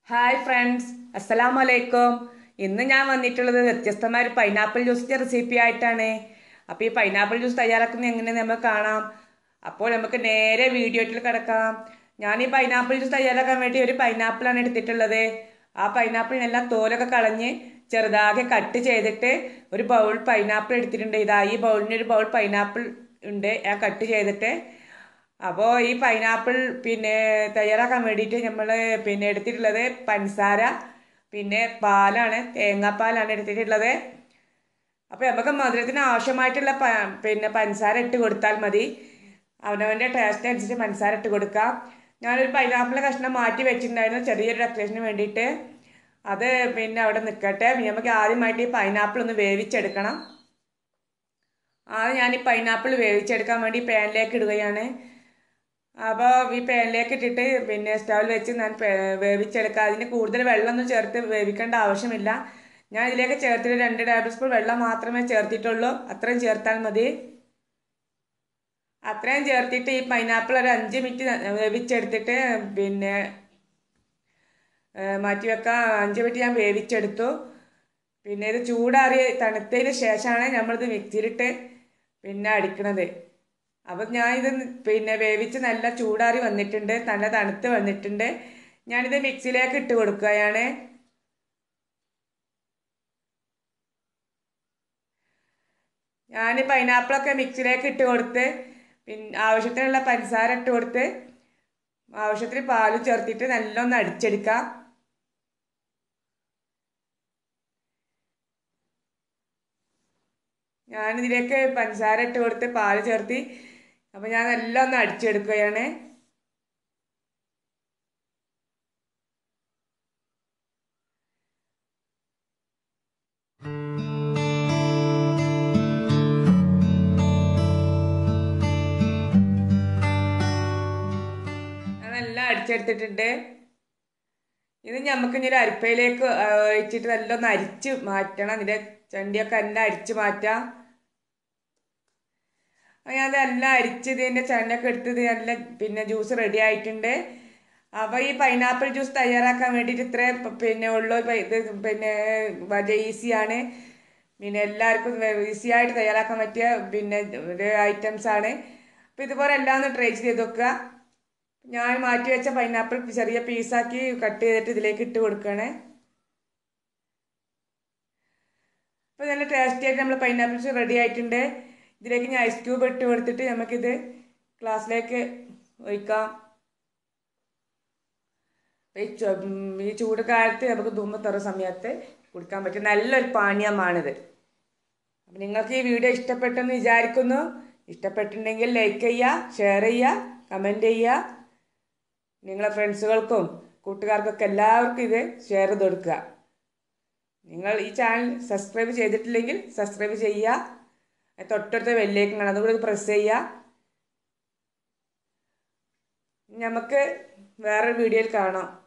hi friends അസ്സലാമു അലൈക്കും ഇന്ന് ഞാൻ വന്നിട്ടുള്ളത് വ്യത്യസ്തമായ ഒരു പൈനാപ്പിൾ ജ്യൂസിൻ്റെ റെസിപ്പി ആയിട്ടാണ് അപ്പോൾ ഈ പൈനാപ്പിൾ ജ്യൂസ് തയ്യാറാക്കുന്നത് എങ്ങനെ നമുക്ക് കാണാം അപ്പോൾ നമുക്ക് നേരെ വീഡിയോയിൽ കിടക്കാം ഞാൻ ഈ പൈനാപ്പിൾ ജ്യൂസ് തയ്യാറാക്കാൻ വേണ്ടി ഒരു പൈനാപ്പിളാണ് എടുത്തിട്ടുള്ളത് ആ പൈനാപ്പിളിനെല്ലാം തോലൊക്കെ കളഞ്ഞ് ചെറുതാകെ കട്ട് ചെയ്തിട്ട് ഒരു ബൗൾ പൈനാപ്പിൾ എടുത്തിട്ടുണ്ട് ഇതാ ഈ ബൗളിന് ഒരു ബൗൾ പൈനാപ്പിൾ ഉണ്ട് ഞാൻ കട്ട് ചെയ്തിട്ട് അപ്പോൾ ഈ പൈനാപ്പിൾ പിന്നെ തയ്യാറാക്കാൻ വേണ്ടിയിട്ട് നമ്മൾ പിന്നെ എടുത്തിട്ടുള്ളത് പഞ്ചസാര പിന്നെ പാലാണ് തേങ്ങാപ്പാലാണ് എടുത്തിട്ടുള്ളത് അപ്പോൾ നമുക്ക് മധുരത്തിന് ആവശ്യമായിട്ടുള്ള പ പിന്നെ പഞ്ചസാര ഇട്ട് കൊടുത്താൽ മതി അവനവൻ്റെ ടേസ്റ്റ് അനുസരിച്ച് പഞ്ചസാര ഇട്ട് കൊടുക്കാം ഞാനൊരു പൈനാപ്പിൾ കഷ്ണം മാറ്റി വെച്ചിട്ടുണ്ടായിരുന്നു ചെറിയൊരു ഡെക്കറേഷന് വേണ്ടിയിട്ട് അത് പിന്നെ അവിടെ നിൽക്കട്ടെ പിന്നെ നമുക്ക് ആദ്യമായിട്ട് ഈ പൈനാപ്പിൾ ഒന്ന് വേവിച്ചെടുക്കണം ആദ്യം ഞാൻ ഈ പൈനാപ്പിൾ വേവിച്ചെടുക്കാൻ വേണ്ടി പാനിലേക്ക് ഇടുകയാണ് അപ്പോൾ ഈ പാനിലേക്ക് ഇട്ടിട്ട് പിന്നെ സ്റ്റൗവിൽ വെച്ച് ഞാൻ വേവിച്ചെടുക്കുക അതിന് കൂടുതൽ വെള്ളമൊന്നും ചേർത്ത് വേവിക്കേണ്ട ആവശ്യമില്ല ഞാൻ ഇതിലേക്ക് ചേർത്തിട്ട് രണ്ട് ടേബിൾ സ്പൂൺ വെള്ളം മാത്രമേ ചേർത്തിട്ടുള്ളൂ അത്രയും ചേർത്താൽ മതി അത്രയും ചേർത്തിട്ട് ഈ പൈനാപ്പിൾ ഒരു അഞ്ച് മിനിറ്റ് വേവിച്ചെടുത്തിട്ട് പിന്നെ മാറ്റി വെക്കാം അഞ്ച് മിനിറ്റ് ഞാൻ വേവിച്ചെടുത്തു പിന്നെ ഇത് ചൂടാറി തണുത്തതിന് ശേഷമാണ് നമ്മളിത് മിക്സിയിലിട്ട് പിന്നെ അടിക്കണത് അപ്പം ഞാനിത് പിന്നെ വേവിച്ച് നല്ല ചൂടാറി വന്നിട്ടുണ്ട് നല്ല തണുത്ത് വന്നിട്ടുണ്ട് ഞാനിത് മിക്സിയിലേക്ക് ഇട്ട് കൊടുക്കുകയാണ് ഞാൻ പൈനാപ്പിളൊക്കെ മിക്സിയിലേക്ക് ഇട്ട് കൊടുത്ത് പിന്നെ ആവശ്യത്തിനുള്ള പഞ്ചസാര ഇട്ട് കൊടുത്ത് ആവശ്യത്തിന് പാല് ചേർത്തിട്ട് നല്ലൊന്ന് അടിച്ചെടുക്കാം ഞാനിതിലേക്ക് പഞ്ചസാര ഇട്ട് കൊടുത്ത് പാല് ചേർത്തി അപ്പോൾ ഞാൻ എല്ലാം ഒന്ന് അടിച്ചെടുക്കുകയാണ് ഞാനെല്ലാം അടിച്ചെടുത്തിട്ടുണ്ട് ഇത് നമുക്ക് ഇനി ഒരു അരിപ്പയിലേക്ക് ഒഴിച്ചിട്ട് നല്ല ഒന്ന് അരിച്ച് മാറ്റണം ഇതിൻ്റെ ചണ്ടിയൊക്കെ എല്ലാം അരിച്ച് മാറ്റാം ഞാൻ അതെല്ലാം അരിച്ച് ഇതിൻ്റെ ചണ്ടൊക്കെ എടുത്തത് നല്ല പിന്നെ ജ്യൂസ് റെഡി ആയിട്ടുണ്ട് അപ്പോൾ ഈ പൈനാപ്പിൾ ജ്യൂസ് തയ്യാറാക്കാൻ വേണ്ടിയിട്ട് ഇത്രേ പിന്നെ ഉള്ളു ഇത് പിന്നെ വളരെ ഈസിയാണ് പിന്നെ എല്ലാവർക്കും ഈസി ആയിട്ട് തയ്യാറാക്കാൻ പറ്റിയ പിന്നെ ഒരു ഐറ്റംസ് ആണ് അപ്പോൾ ഇതുപോലെ എല്ലാം ഒന്ന് ട്രൈ ചെയ്ത് നോക്കുക ഞാൻ മാറ്റി വെച്ച പൈനാപ്പിൾ ചെറിയ പീസാക്കി കട്ട് ചെയ്തിട്ട് ഇതിലേക്ക് ഇട്ട് കൊടുക്കുകയാണ് അപ്പോൾ നല്ല ടേസ്റ്റി ആയിട്ട് നമ്മൾ പൈനാപ്പിൾസ് റെഡി ആയിട്ടുണ്ട് ഇതിലേക്ക് ഞാൻ ഐസ് ക്യൂബ് ഇട്ട് കൊടുത്തിട്ട് നമുക്കിത് ഗ്ലാസ്സിലേക്ക് ഒഴിക്കാം ഈ ചൂട് കാലത്ത് നമുക്ക് തുമ്മ തുറ സമയത്ത് കുടിക്കാൻ പറ്റും നല്ലൊരു പാനീയമാണിത് അപ്പം നിങ്ങൾക്ക് ഈ വീഡിയോ ഇഷ്ടപ്പെട്ടെന്ന് വിചാരിക്കുന്നു ഇഷ്ടപ്പെട്ടിട്ടുണ്ടെങ്കിൽ ലൈക്ക് ചെയ്യുക ഷെയർ ചെയ്യുക കമൻറ്റ് ചെയ്യുക നിങ്ങളെ ഫ്രണ്ട്സുകൾക്കും കൂട്ടുകാർക്കൊക്കെ എല്ലാവർക്കും ഇത് ഷെയർ ചെയ്ത് കൊടുക്കുക നിങ്ങൾ ഈ ചാനൽ സബ്സ്ക്രൈബ് ചെയ്തിട്ടില്ലെങ്കിൽ സബ്സ്ക്രൈബ് ചെയ്യുക തൊട്ടടുത്ത ബെല്ലേക്ക് കാണാം അതുകൂടി പ്രസ് ചെയ്യുക നമുക്ക് വേറൊരു വീഡിയോയിൽ കാണാം